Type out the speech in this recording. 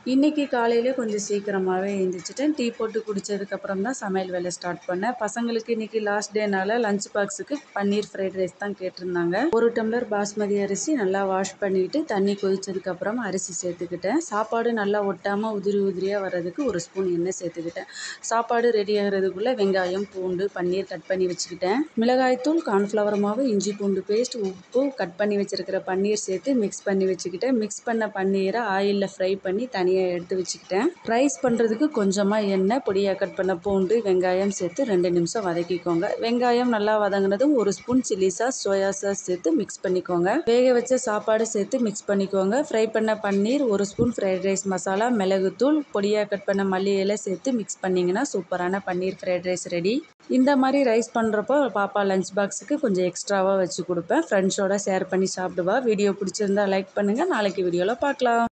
இன்றைக்கி காலையிலே கொஞ்சம் சீக்கிரமாகவே எழுந்திரிச்சிட்டேன் டீ போட்டு குடித்ததுக்கப்புறம் தான் சமையல் வேலை ஸ்டார்ட் பண்ணேன் பசங்களுக்கு இன்றைக்கி லாஸ்ட் டேனால லஞ்ச் பாக்ஸுக்கு பன்னீர் ஃப்ரைட் ரைஸ் தான் கேட்டிருந்தாங்க ஒரு டம்ளர் பாஸ்மதி அரிசி நல்லா வாஷ் பண்ணிவிட்டு தண்ணி கொதிச்சதுக்கப்புறம் அரிசி சேர்த்துக்கிட்டேன் சாப்பாடு நல்லா ஒட்டாமல் உதிரி உதிரியாக வர்றதுக்கு ஒரு ஸ்பூன் எண்ணெய் சேர்த்துக்கிட்டேன் சாப்பாடு ரெடி ஆகிறதுக்குள்ளே வெங்காயம் பூண்டு பன்னீர் கட் பண்ணி வச்சுக்கிட்டேன் மிளகாய்த்தூள் கார்ன்ஃப்ளவர் மாவு இஞ்சி பூண்டு பேஸ்ட் உப்பு கட் பண்ணி வச்சுருக்கிற பன்னீர் சேர்த்து மிக்ஸ் பண்ணி வச்சுக்கிட்டேன் மிக்ஸ் பண்ண பன்னீரை ஆயிலில் ஃப்ரை பண்ணி தனியாக எடுத்து வச்சுக்கிட்டேன் ரைஸ் பண்ணுறதுக்கு கொஞ்சமாக எண்ணெய் பொடியாக கட் பண்ண பூண்டு வெங்காயம் சேர்த்து ரெண்டு நிமிஷம் வதக்கிக்கோங்க வெங்காயம் நல்லா வதங்கினதும் ஒரு spoon chilli sauce soya sauce சேர்த்து மிக்ஸ் பண்ணிக்கோங்க வேக வச்ச சாப்பாடு சேர்த்து மிக்ஸ் பண்ணிக்கோங்க ஃப்ரை பண்ண பன்னீர் ஒரு ஸ்பூன் ஃப்ரைட் ரைஸ் மசாலா மிளகுத்தூள் பொடியாக கட் பண்ண மல்லி இலை சேர்த்து மிக்ஸ் பண்ணிங்கன்னா சூப்பரான பன்னீர் ஃப்ரைட் ரைஸ் ரெடி இந்த மாதிரி ரைஸ் பண்ணுறப்போ பாப்பா லஞ்ச் பாக்ஸுக்கு கொஞ்சம் எக்ஸ்ட்ராவாக வச்சு கொடுப்பேன் ஃப்ரெண்ட்ஸோட ஷேர் பண்ணி சாப்பிடுவா வீடியோ பிடிச்சிருந்தா லைக் பண்ணுங்கள் நாளைக்கு வீடியோவில் பார்க்கலாம்